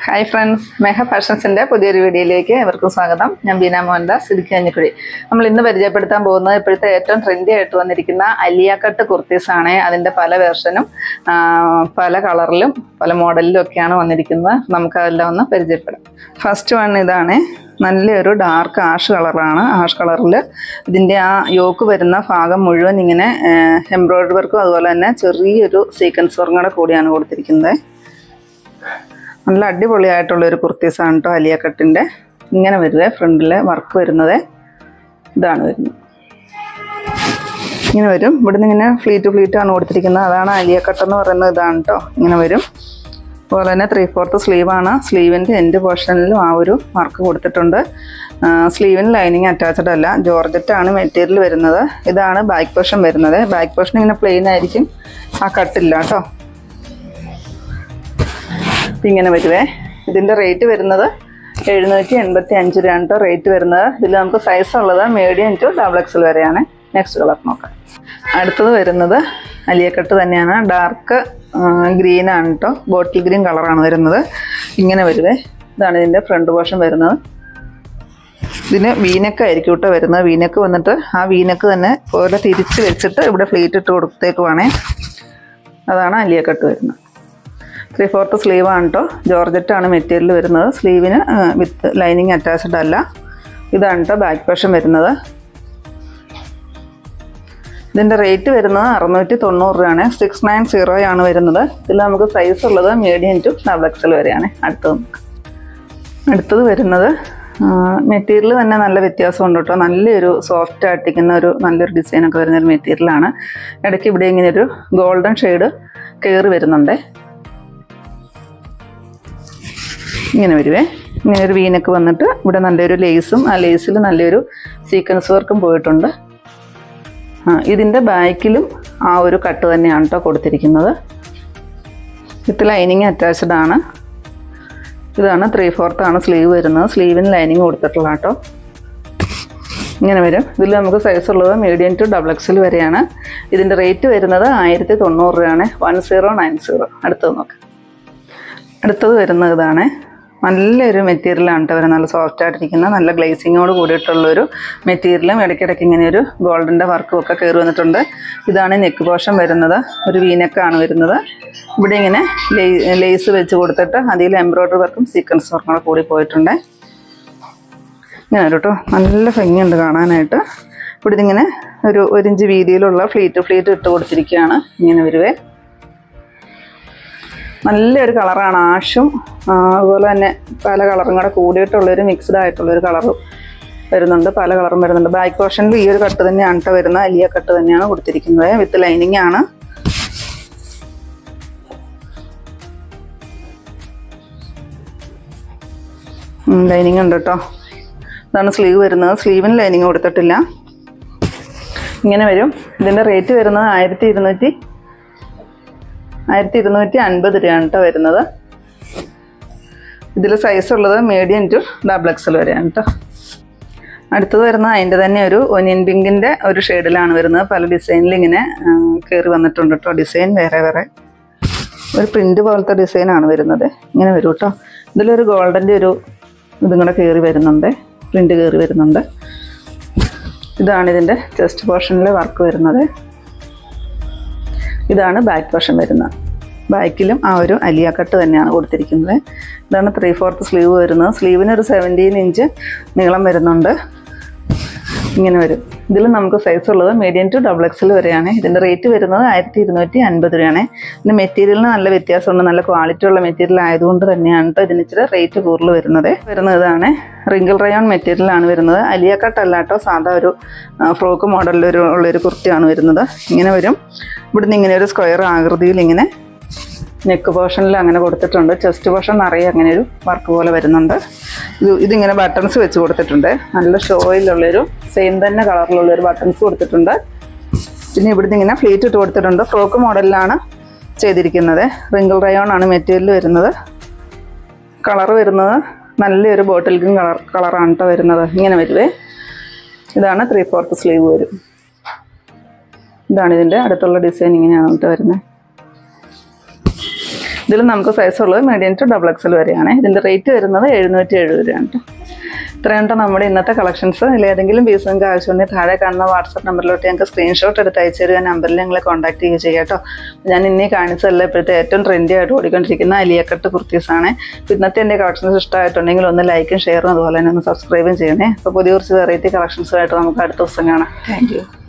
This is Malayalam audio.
ഹായ് ഫ്രണ്ട്സ് മേഘ ഫാഷൻസിൻ്റെ പുതിയൊരു വീഡിയോയിലേക്ക് എവർക്കും സ്വാഗതം ഞാൻ ബീന മോഹൻദാസ് ഇടുക്കി കഞ്ഞിക്കുഴി നമ്മൾ ഇന്ന് പരിചയപ്പെടുത്താൻ പോകുന്നത് ഇപ്പോഴത്തെ ഏറ്റവും ട്രെൻഡി ആയിട്ട് വന്നിരിക്കുന്ന അലിയ കട്ട് കുർത്തീസ് ആണ് അതിൻ്റെ പല വേർഷനും ആ, പല കളറിലും പല മോഡലിലും ഒക്കെയാണ് വന്നിരിക്കുന്നത് നമുക്ക് അതെല്ലാം ഒന്ന് പരിചയപ്പെടാം ഫസ്റ്റ് വൺ ഇതാണ് നല്ലൊരു ഡാർക്ക് ആഷ് കളറാണ് ആഷ് കളറിൽ ഇതിൻ്റെ ആ യോക്ക് വരുന്ന ഭാഗം മുഴുവൻ ഇങ്ങനെ എംബ്രോയിഡറി വർക്കും അതുപോലെ തന്നെ ചെറിയൊരു സീക്വൻസ് വർക്കും കൂടെ കൂടിയാണ് കൊടുത്തിരിക്കുന്നത് നല്ല അടിപൊളിയായിട്ടുള്ള ഒരു കുർത്തീസാണ് കേട്ടോ അലിയ കട്ടിൻ്റെ ഇങ്ങനെ വരുന്നത് ഫ്രണ്ടിലെ വർക്ക് വരുന്നത് ഇതാണ് വരുന്നത് ഇങ്ങനെ വരും ഇവിടുന്ന് ഇങ്ങനെ ഫ്ലീറ്റ് ഫ്ലീറ്റ് ആണ് കൊടുത്തിരിക്കുന്നത് അതാണ് അലിയ കട്ട് എന്ന് പറയുന്നത് ഇതാണ് കേട്ടോ ഇങ്ങനെ വരും അതുപോലെ തന്നെ ത്രീ ഫോർത്ത് സ്ലീവാണ് സ്ലീവിൻ്റെ എൻഡ് പോർഷനിലും ആ ഒരു വർക്ക് കൊടുത്തിട്ടുണ്ട് സ്ലീവിന് ലൈനിങ് അറ്റാച്ച്ഡ് അല്ല ജോർജറ്റ് ആണ് മെറ്റീരിയൽ വരുന്നത് ഇതാണ് ബാക്ക് പോർഷൻ വരുന്നത് ബാക്ക് പോർഷൻ ഇങ്ങനെ പ്ലെയിൻ ആയിരിക്കും ആ കട്ടില്ല കേട്ടോ ഇപ്പം ഇങ്ങനെ വരുവേ ഇതിൻ്റെ റേറ്റ് വരുന്നത് എഴുന്നൂറ്റി എൺപത്തി അഞ്ച് രൂപയാണ് കേട്ടോ റേറ്റ് വരുന്നത് ഇതിൽ നമുക്ക് സൈസ് ഉള്ളത് മീഡിയം ടു ഡബിൾ എക്സൽ വരെയാണ് നെക്സ്റ്റ് കളർ നോക്കാം അടുത്തത് വരുന്നത് അലിയക്കട്ട് തന്നെയാണ് ഡാർക്ക് ഗ്രീൻ ആണ് കേട്ടോ ബോട്ടിൽ ഗ്രീൻ കളറാണ് വരുന്നത് ഇങ്ങനെ വരുവേ ഇതാണ് ഇതിൻ്റെ ഫ്രണ്ട് പോർഷൻ വരുന്നത് ഇതിന് വീനക്ക് ആയിരിക്കും കേട്ടോ വരുന്നത് വീനക്ക് വന്നിട്ട് ആ വീനക്ക് തന്നെ പോലെ തിരിച്ച് വെച്ചിട്ട് ഇവിടെ ഫ്ലീറ്റ് ഇട്ട് കൊടുത്തേക്കുവാണേ അതാണ് അലിയക്കട്ട് വരുന്നത് ത്രീ ഫോർത്ത് സ്ലീവ് ആണ് കേട്ടോ ജോർജറ്റ് ആണ് മെറ്റീരിയൽ വരുന്നത് സ്ലീവിന് വിത്ത് ലൈനിങ് അറ്റാച്ച്ഡ് അല്ല ഇതാണ് കേട്ടോ ബാക്ക് പോർഷൻ വരുന്നത് ഇതിൻ്റെ റേറ്റ് വരുന്നത് അറുന്നൂറ്റി തൊണ്ണൂറ് രൂപയാണ് സിക്സ് നയൻ സീറോ ആണ് വരുന്നത് ഇതിൽ നമുക്ക് സൈസ് ഉള്ളത് മീഡിയം ടു ഡബിൾ എക്സൽ വരെയാണ് അടുത്തത് നമുക്ക് അടുത്തത് വരുന്നത് മെറ്റീരിയൽ തന്നെ നല്ല വ്യത്യാസമുണ്ട് കേട്ടോ നല്ലൊരു സോഫ്റ്റ് ആയിട്ടിരിക്കുന്ന ഒരു നല്ലൊരു ഡിസൈനൊക്കെ വരുന്ന ഒരു മെറ്റീരിയലാണ് ഇടയ്ക്ക് ഇവിടെ ഇങ്ങനെ ഒരു ഗോൾഡൻ ഷെയ്ഡ് കയറി വരുന്നുണ്ടേ ഇങ്ങനെ വരുവേ ഇങ്ങനെ ഒരു വീനൊക്കെ വന്നിട്ട് ഇവിടെ നല്ലൊരു ലേസും ആ ലേസിൽ നല്ലൊരു സീക്വൻസ് വർക്കും പോയിട്ടുണ്ട് ആ ഇതിൻ്റെ ബാക്കിലും ആ ഒരു കട്ട് തന്നെയാണ് കേട്ടോ കൊടുത്തിരിക്കുന്നത് വിത്ത് ലൈനിങ് അറ്റാച്ച്ഡ് ആണ് ഇതാണ് ത്രീ ഫോർത്ത് ആണ് സ്ലീവ് വരുന്നത് സ്ലീവിന് ലൈനിങ് കൊടുത്തിട്ടുള്ള കേട്ടോ ഇങ്ങനെ വരും ഇതിൽ നമുക്ക് സൈസ് ഉള്ളത് മീഡിയം ടു ഡബിൾ എക്സൽ വരെയാണ് ഇതിൻ്റെ റേറ്റ് വരുന്നത് ആയിരത്തി തൊണ്ണൂറ് രൂപയാണ് വൺ സീറോ നയൻ സീറോ അടുത്തത് നോക്കാം അടുത്തത് വരുന്നത് ഇതാണ് നല്ലൊരു മെറ്റീരിയലാണ് കേട്ടോ വരുന്നത് നല്ല സോഫ്റ്റ് ആയിട്ടിരിക്കുന്ന നല്ല ഗ്ലേസിങ്ങോട് കൂടിയിട്ടുള്ളൊരു മെറ്റീരിയലും ഇടയ്ക്കിടയ്ക്ക് ഇങ്ങനെ ഒരു ഗോൾഡിൻ്റെ വർക്കും ഒക്കെ കയറി വന്നിട്ടുണ്ട് ഇതാണ് നെക്ക് പോർഷൻ വരുന്നത് ഒരു വീനക്കാണ് വരുന്നത് ഇവിടെ ഇങ്ങനെ ലേസ് വെച്ച് കൊടുത്തിട്ട് അതിൽ എംബ്രോയ്ഡറി വർക്കും സീക്വൻസ് വർക്കും കൂടെ കൂടി പോയിട്ടുണ്ട് ഇങ്ങനെ ഒരു കേട്ടോ നല്ല ഭംഗിയുണ്ട് കാണാനായിട്ട് ഇവിടെ ഇതിങ്ങനെ ഒരു ഒരു ഇഞ്ച് വീതിയിലുള്ള ഫ്ലീറ്റ് ഫ്ലീറ്റ് ഇട്ട് കൊടുത്തിരിക്കുകയാണ് ഇങ്ങനെ വരുവേ നല്ലൊരു കളറാണ് ആഷും ആ, അതുപോലെ തന്നെ പല കളറും കൂടെ കൂടിയിട്ടുള്ളൊരു മിക്സ്ഡ് ആയിട്ടുള്ളൊരു കളറും വരുന്നുണ്ട് പല കളറും വരുന്നുണ്ട് ബാക്ക് പോർഷനിൽ ഈ ഒരു കട്ട് തന്നെയാണ് കേട്ടോ വരുന്നത് അലിയ കട്ട് തന്നെയാണ് കൊടുത്തിരിക്കുന്നത് വിത്ത് ലൈനിങ് ആണ് ലൈനിങ് ഉണ്ട് കേട്ടോ ഇതാണ് സ്ലീവ് വരുന്നത് സ്ലീവിന് ലൈനിങ് കൊടുത്തിട്ടില്ല ഇങ്ങനെ വരും ഇതിൻ്റെ റേറ്റ് വരുന്നത് ആയിരത്തി ഇരുന്നൂറ്റി ആയിരത്തി ഇരുന്നൂറ്റി അൻപത് രൂപയാണ് കേട്ടോ വരുന്നത് ഇതിൽ സൈസ് ഉള്ളത് മീഡിയം ടു ഡബിൾ എക്സൽ വരെയാണ് കേട്ടോ അടുത്തത് വരുന്നത് അതിൻ്റെ തന്നെ ഒരു ഒനിയൻ പിങ്കിൻ്റെ ഒരു ഷെയ്ഡിലാണ് വരുന്നത് പല ഡിസൈനിൽ ഇങ്ങനെ കയറി വന്നിട്ടുണ്ട് കേട്ടോ ഡിസൈൻ വേറെ വേറെ ഒരു പ്രിൻ്റ് പോലത്തെ ഡിസൈനാണ് വരുന്നത് ഇങ്ങനെ വരും കേട്ടോ ഇതിലൊരു ഗോൾഡൻ്റെ ഒരു ഇതും കൂടെ കയറി വരുന്നുണ്ട് പ്രിൻ്റ് കയറി വരുന്നുണ്ട് ഇതാണ് ഇതിൻ്റെ ചെസ്റ്റ് പോർഷനിലെ വർക്ക് വരുന്നത് ഇതാണ് ബാക്ക് പോർഷൻ വരുന്നത് ബാക്കിലും ആ ഒരു അലിയ കട്ട് തന്നെയാണ് കൊടുത്തിരിക്കുന്നത് ഇതാണ് ത്രീ ഫോർത്ത് സ്ലീവ് വരുന്നത് സ്ലീവിന് ഒരു സെവൻറ്റീൻ ഇഞ്ച് നീളം വരുന്നുണ്ട് ഇങ്ങനെ വരും ഇതിൽ നമുക്ക് സൈസ് ഉള്ളത് മീഡിയം ടു ഡബിൾ എക്സൽ വരെയാണ് ഇതിൻ്റെ റേറ്റ് വരുന്നത് ആയിരത്തി ഇരുന്നൂറ്റി അൻപത് രൂപയാണ് ഇതിൻ്റെ മെറ്റീരിയലിന് നല്ല വ്യത്യാസമുണ്ട് നല്ല ക്വാളിറ്റി ഉള്ള മെറ്റീരിയൽ ആയതുകൊണ്ട് തന്നെയാണ് കേട്ടോ ഇതിന് ഇച്ചിരി റേറ്റ് കൂടുതൽ വരുന്നത് വരുന്നത് ഇതാണ് റിങ്കിൾ റയോൺ മെറ്റീരിയലാണ് വരുന്നത് അലിയ കട്ട് അല്ല കേട്ടോ സാധാ ഒരു ഫ്രോക്ക് മോഡലിലൊരു ഉള്ളൊരു കുർത്തിയാണ് വരുന്നത് ഇങ്ങനെ വരും ഇവിടുന്ന് ഇങ്ങനെ ഒരു സ്ക്വയർ ആകൃതിയിൽ ഇങ്ങനെ നെക്ക് പോർഷനിൽ അങ്ങനെ കൊടുത്തിട്ടുണ്ട് ചെസ്റ്റ് പോർഷൻ നിറയെ അങ്ങനെ ഒരു വർക്ക് പോലെ വരുന്നുണ്ട് ഇത് ഇതിങ്ങനെ ബട്ടൺസ് വെച്ച് കൊടുത്തിട്ടുണ്ട് നല്ല ഷോയിലുള്ളൊരു സെയിം തന്നെ കളറിലുള്ളൊരു ബട്ടൺസ് കൊടുത്തിട്ടുണ്ട് പിന്നെ ഇവിടുന്ന് ഇങ്ങനെ ഫ്ലീറ്റ് ഇട്ട് കൊടുത്തിട്ടുണ്ട് ഫ്രോക്ക് മോഡലിലാണ് ചെയ്തിരിക്കുന്നത് റിങ്കിൾ റയോൺ ആണ് മെറ്റീരിയൽ വരുന്നത് കളർ വരുന്നത് നല്ലൊരു ബോട്ടിൽ ഗ്രീൻ കളർ കളറാണ് കേട്ടോ വരുന്നത് ഇങ്ങനെ വരുവേ ഇതാണ് ത്രീ ഫോർത്ത് സ്ലീവ് വരും ഇതാണ് ഇതിൻ്റെ അടുത്തുള്ള ഡിസൈൻ ഇങ്ങനെയാണ് കേട്ടോ വരുന്നത് ഇതിൽ നമുക്ക് സൈസ് ഉള്ളത് മീഡിയം ടു ഡബിൾ എക്സൽ വരെയാണ് ഇതിൻ്റെ റേറ്റ് വരുന്നത് എഴുന്നൂറ്റി എഴുപത് രൂപയാണ് കേട്ടോ ഇത്രയുണ്ട് നമ്മുടെ ഇന്നത്തെ കളക്ഷൻസ് ഇതിൽ ഏതെങ്കിലും പീസ് നിങ്ങൾക്ക് ആവശ്യമുണ്ടെങ്കിൽ താഴെ കാണുന്ന വാട്സപ്പ് നമ്പറിലോട്ട് ഞങ്ങൾക്ക് സ്ക്രീൻഷോട്ട് എടുത്ത് അയച്ചു തരിക നമ്പറിൽ ഞങ്ങളെ കോൺടാക്ട് ചെയ്യുക ചെയ്യാം കേട്ടോ ഞാൻ ഇനി കാണിച്ചതല്ല ഇപ്പോഴത്തെ ഏറ്റവും ട്രെൻഡി ആയിട്ട് ഓടിക്കൊണ്ടിരിക്കുന്ന അലിയക്കട്ട് കുർത്തീസാണ് അപ്പോൾ ഇന്നത്തെ എൻ്റെ കളക്ഷൻസ് ഇഷ്ടമായിട്ടുണ്ടെങ്കിൽ ഒന്ന് ലൈക്കും ഷെയറും അതുപോലെ തന്നെ ഒന്ന് സബ്സ്ക്രൈബും ചെയ്യണേ അപ്പോൾ പുതിയ കുറച്ച് വെറൈറ്റി കളക്ഷൻസുമായിട്ട് നമുക്ക് അടുത്ത ദിവസം കാണാം താങ്ക് യു